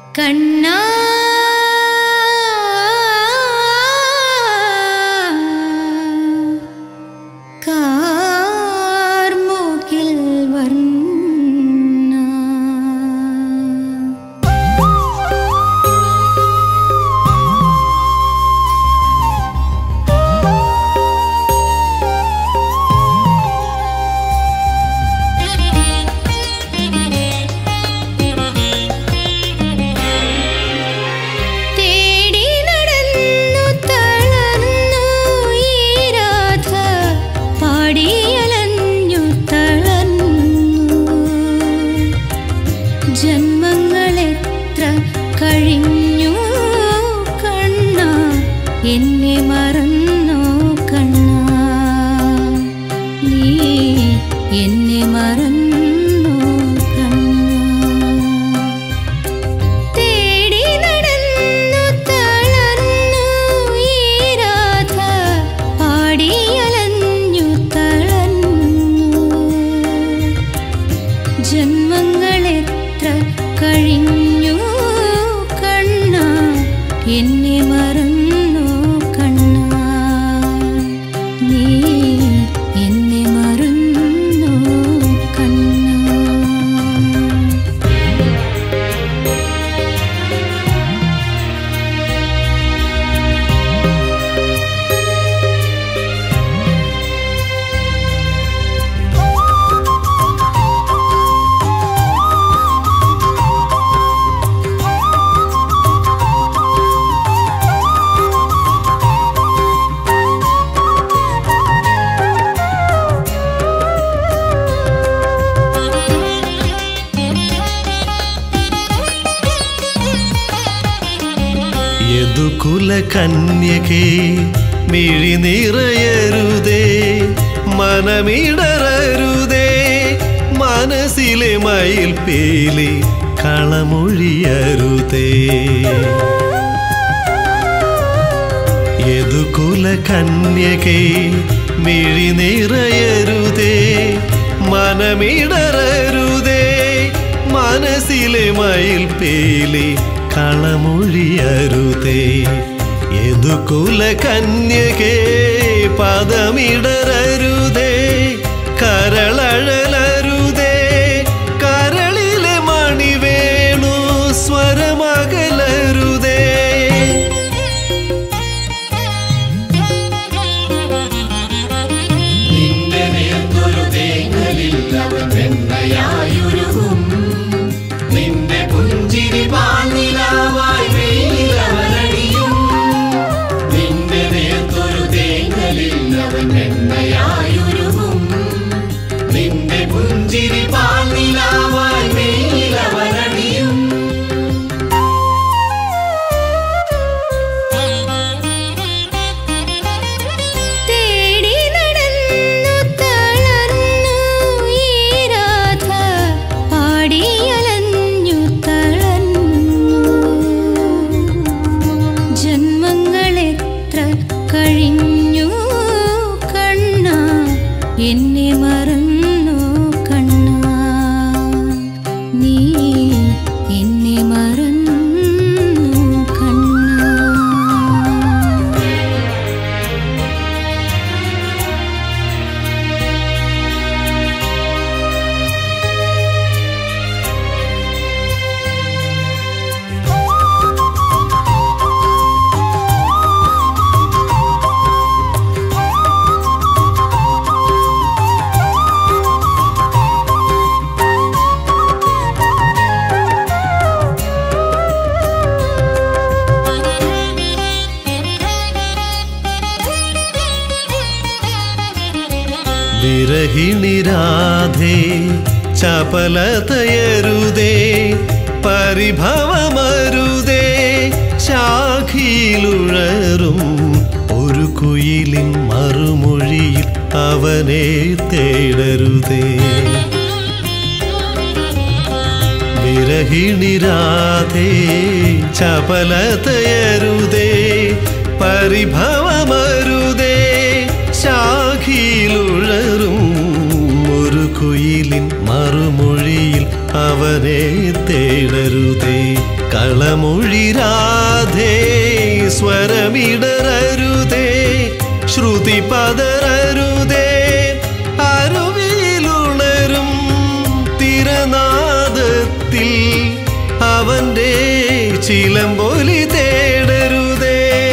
കണ്ണാ കാർമുകിൽ വർണ്ണ തേടി നടന്നു തളർന്നു ഈ രാധ പാടിയലഞ്ഞു തളർന്നു ജന്മങ്ങളെത്ര കഴിഞ്ഞു കണ്ണ എന്നെ മറന്നോ കണ്ണ നീ എന്നെ മറന്നോ കണ്ണ തേടി നടന്നു തളർന്നു ഈ രാധ പാടിയലഞ്ഞു തളർന്നു ജന്മങ്ങളെത്ര കഴിഞ്ഞു കണ്ണ എന്നെ മറന്നു കണ്ണ നീ എന്നെ മറന്നു കണ്ണ യദുകുല കന്യകേ മിഴി നിറയരുതേ മനമിടറരുതേ മനസ്സിലെ മയിൽ പേലി കളമൊഴിയരുതേ യദുകുല കന്യകേ മിഴി നിറയരുതേ മനമിടറരുതേ മനസ്സിലെ മയിൽ പേലി കളമൊഴിയരുതേ യദുകുല കന്യകേ പദമിടറരുതേ കരളഴലരുതേ കരളിലെ മണി വേണു സ്വരമകലരുതേ നിന്റെ നേർത്തൊരു തേങ്ങലിൽ അവൻ വെണ്ണയായുരുകും നിന്റെ പുഞ്ചിരി പാലിലാവായി വെയിലവനടിയും നിന്റെ നേർത്തൊരു തേങ്ങലിൽ അവൻ വെണ്ണയായുരുകും നിന്റെ പുഞ്ചിരി പാലിലാവായി വെയിലവനടിയും തേടി നടന്നു തളർന്നു ഈ രാധ പാടിയലഞ്ഞു തളർന്നു ജന്മങ്ങളെത്ര കഴിഞ്ഞു കണ്ണ എന്നെ മറന്നു കണ്ണ നീ എന്നെ മറന്നു കണ്ണ വിരഹിണി രാധേ ചപലതയരുതേ പരിഭവമരുതേ ശാഖിയിലുഴറും ഒരു കുയിലിൻ മറുമൊഴിയിൽ അവനെ തേടരുതേ വിരഹിണി രാധേ ചപലതയരുതേ പരിഭവമരുതേ ശാഖിയിലുഴറും ഒരു കുയിലിൻ മറുമൊഴിയിൽ അവനെ തേടരുതേ കളമൊഴിരാധേ സ്വരമിടരരുതേ ശ്രുതി പതരരുതേ അരുവിയിലുണരും തിരനാദത്തിൽ അവന്റെ ചിലമ്പൊലി തേടരുതേ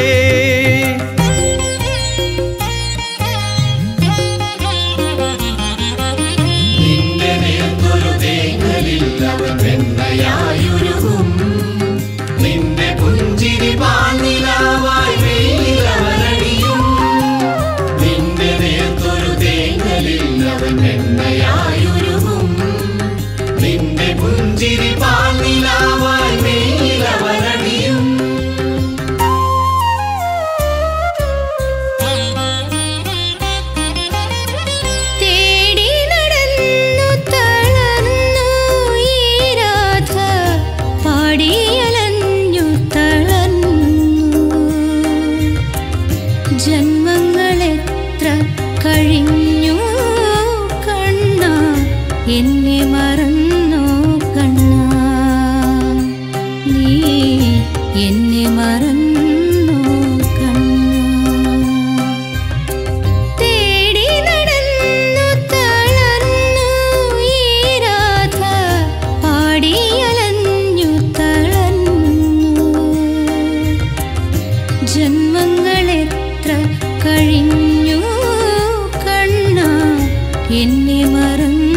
നിന്റെ നേർത്തൊരു തേങ്ങലിൽ അവൻ വെണ്ണയായുരുകും നിന്റെ പുഞ്ചിരി പാൽനിലാവായി വെയിലവരണിയും നിന്റെ നേർത്തൊരു തേങ്ങലിൽ അവൻ വെണ്ണയായുരുകും നിന്റെ പുഞ്ചിരി പാൽനിലാവായി വെയിലവരണിയും തേടി നടന്നു തളർന്നു ഈ രാധ പാടിയലഞ്ഞു തളർന്നു ജന്മങ്ങളെത്ര കഴിഞ്ഞു കണ്ണ എന്നെ മറന്നു കണ്ണ നീ എന്നെ മറന്നു കണ്ണ തേടി നടന്നു തളർന്നു ഈ രാധ പാടിയലഞ്ഞു തളർന്നു ജന്മങ്ങളെത്ര കഴിഞ്ഞു കണ്ണ എന്നെ മറന്നു